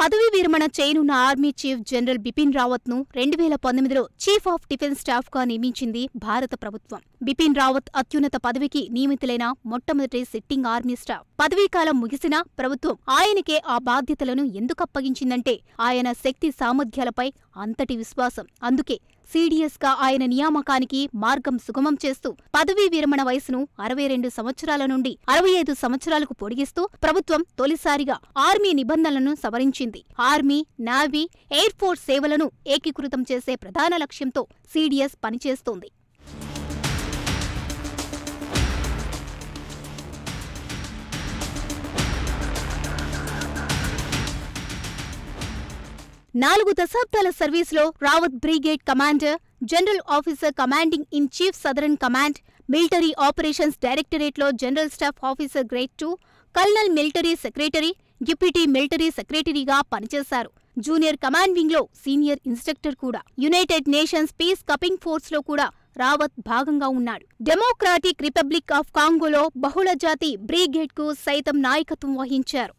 పదవీ విరమణ చేయనున్న army chief general Bipin Rawat ను రెండు వేల పంతొమ్మిదిలో చీఫ్ ఆఫ్ డిఫెన్స్ స్టాఫ్ గా నియమించింది భారత ప్రభుత్వం బిపిన్ రావత్ అత్యున్నత పదవికి నియమితులైన మొట్టమొదటి సిట్టింగ్ ఆర్మీ స్టాఫ్ పదవీకాలం ముగిసినా ప్రభుత్వం ఆయనకే ఆ బాధ్యతలను ఎందుకు అప్పగించిందంటే ఆయన శక్తి సామర్థ్యాలపై అంతటి విశ్వాసం అందుకే సీడీఎస్ గా ఆయన నియామకానికి మార్గం సుగమం చేస్తూ పదవీ విరమణ వయసును అరవై రెండు సంవత్సరాల నుండి అరవై ఐదు సంవత్సరాలకు పొడిగిస్తూ ప్రభుత్వం తొలిసారిగా ఆర్మీ నిబంధనలను సవరించింది ఆర్మీ నావీ ఎయిర్ ఫోర్స్ సేవలను ఏకీకృతం చేసే ప్రధాన లక్ష్యంతో సీడీఎస్ పనిచేస్తోంది నాలుగు దశాబ్దాల సర్వీసులో Rawat brigade commander general officer commanding in chief southern command military operations డైరెక్టరేట్లో general staff officer grade two colonel military secretary deputy military సెక్రటరీగా పనిచేశారు జూనియర్ కమాండ్ వింగ్ లో సీనియర్ ఇన్స్ట్రక్టర్ కూడా united nations peace keeping force లో కూడా రావత్ భాగంగా ఉన్నాడు democratic republic of కాంగోలో బహుళజాతి బ్రిగేడ్ కు సైతం నాయకత్వం వహించారు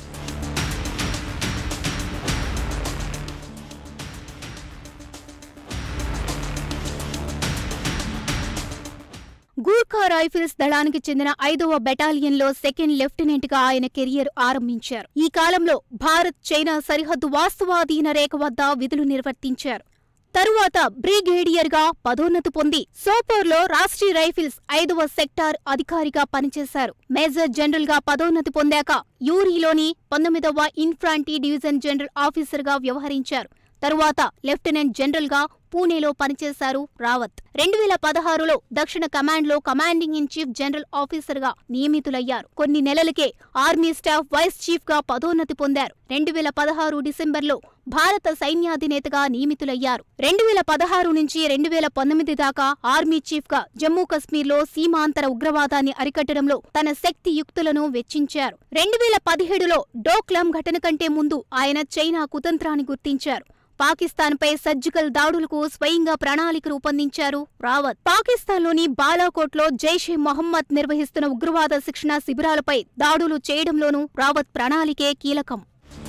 గూర్ఖా రైఫిల్స్ దళానికి చెందిన ఐదవ బెటాలియన్లో సెకండ్ లెఫ్టినెంట్ గా ఆయన కెరియర్ ఆరంభించారు ఈ కాలంలో భారత్ చైనా సరిహద్దు వాస్తవాధీన రేఖ వద్ద విధులు నిర్వర్తించారు తరువాత బ్రిగేడియర్ గా పదోన్నతి పొంది సోపోర్లో రాష్ట్రీయ రైఫిల్స్ ఐదవ సెక్టార్ అధికారిగా పనిచేశారు మేజర్ జనరల్ గా పదోన్నతి పొందాక యూరీలోని పంతొమ్మిదవ ఇన్ఫ్రాంటీ డివిజన్ జనరల్ ఆఫీసర్ గా వ్యవహరించారు తరువాత లెఫ్టినెంట్ జనరల్ గా పూణేలో పనిచేశారు రావత్ రెండు వేల పదహారులో దక్షిణ కమాండ్లో commanding in chief general officer గా నియమితులయ్యారు కొన్ని నెలలకే ఆర్మీ స్టాఫ్ వైస్ చీఫ్ గా పదోన్నతి పొందారు రెండు వేల పదహారు డిసెంబర్లో భారత సైన్యాధినేతగా నియమితులయ్యారు రెండు వేల పదహారు నుంచి రెండు వేల పంతొమ్మిది దాకా ఆర్మీ చీఫ్ గా జమ్మూ కశ్మీర్లో సీమాంతర ఉగ్రవాదాన్ని అరికట్టడంలో తన శక్తి యుక్తులను వెచ్చించారు రెండు వేల పదిహేడులో డోక్లాం ఘటన కంటే ముందు ఆయన చైనా కుతంత్రాన్ని గుర్తించారు పాకిస్తాన్పై సర్జికల్ దాడులకు స్వయంగా ప్రణాళిక రూపొందించారు రావత్ పాకిస్తాన్లోని బాలాకోట్లో జైషే మొహమ్మద్ నిర్వహిస్తున్న ఉగ్రవాద శిక్షణ శిబిరాలపై దాడులు చేయడంలోనూ రావత్ ప్రణాళికే కీలకం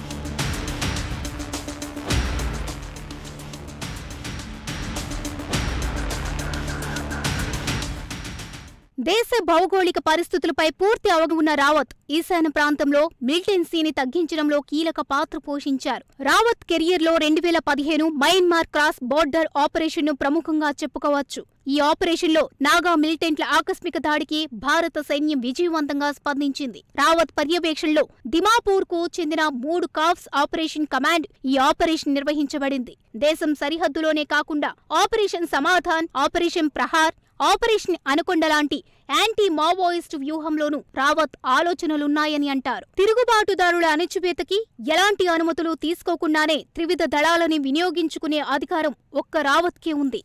దేశ భౌగోళిక పరిస్థితులపై పూర్తి అవగాహన ఉన్న రావత్ ఈశాన్య ప్రాంతంలో మిలిటెన్సీని తగ్గించడంలో కీలక పాత్ర పోషించారు రావత్ కెరియర్లో రెండు వేల పదిహేను మయన్మార్ క్రాస్ బోర్డర్ ఆపరేషన్ను ప్రముఖంగా చెప్పుకోవచ్చు ఈ ఆపరేషన్లో నాగా మిలిటెంట్ల ఆకస్మిక దాడికి భారత సైన్యం విజయవంతంగా స్పందించింది రావత్ పర్యవేక్షణలో దిమాపూర్ కు చెందిన మూడు కాఫ్స్ ఆపరేషన్ కమాండ్ ఈ ఆపరేషన్ నిర్వహించబడింది దేశం సరిహద్దులోనే కాకుండా operation Samadhan operation Prahar operation anaconda లాంటి యాంటీ మావోయిస్టు వ్యూహంలోనూ రావత్ ఆలోచనలున్నాయని అంటారు తిరుగుబాటుదారుల అణచివేతకి ఎలాంటి అనుమతులు తీసుకోకుండానే త్రివిధ దళాలని వినియోగించుకునే అధికారం ఒక్క రావత్కే ఉంది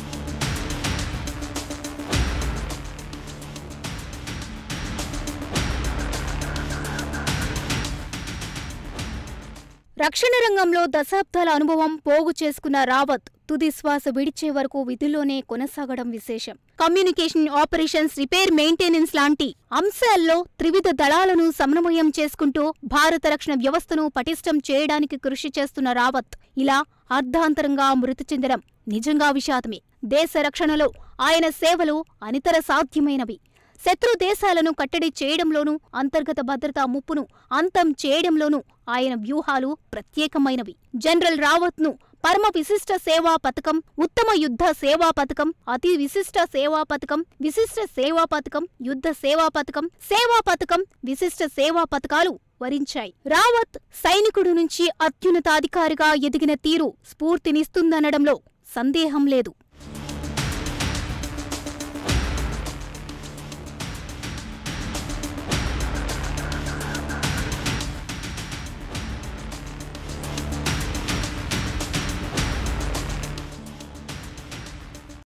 రక్షణ రంగంలో దశాబ్దాల అనుభవం పోగు చేసుకున్న రావత్ తుది శ్వాస విడిచే వరకు విధుల్లోనే కొనసాగడం విశేషం కమ్యూనికేషన్ ఆపరేషన్స్ రిపేర్ మెయింటెనెన్స్ లాంటి అంశాల్లో త్రివిధ దళాలను సమన్వయం చేసుకుంటూ భారత రక్షణ వ్యవస్థను పటిష్టం చేయడానికి కృషి చేస్తున్న రావత్ ఇలా అర్ధాంతరంగా మృతి చెందడం నిజంగా విషాదమే దేశ రక్షణలో ఆయన సేవలు అనితర సాధ్యమైనవి శత్రు దేశాలను కట్టడి చేయడంలోనూ అంతర్గత భద్రతా ముప్పును అంతం చేయడంలోనూ ఆయన వ్యూహాలు ప్రత్యేకమైనవి జనరల్ రావత్ను పరమ విశిష్ట సేవా పథకం ఉత్తమ యుద్ధ సేవా పథకం అతి విశిష్ట సేవా పథకం విశిష్ట సేవా పథకం యుద్ధ సేవా పథకం సేవా పథకం విశిష్ట సేవా పథకాలు వరించాయి రావత్ సైనికుడు నుంచి అత్యున్నతాధికారిగా ఎదిగిన తీరు స్ఫూర్తినిస్తుందనడంలో సందేహం లేదు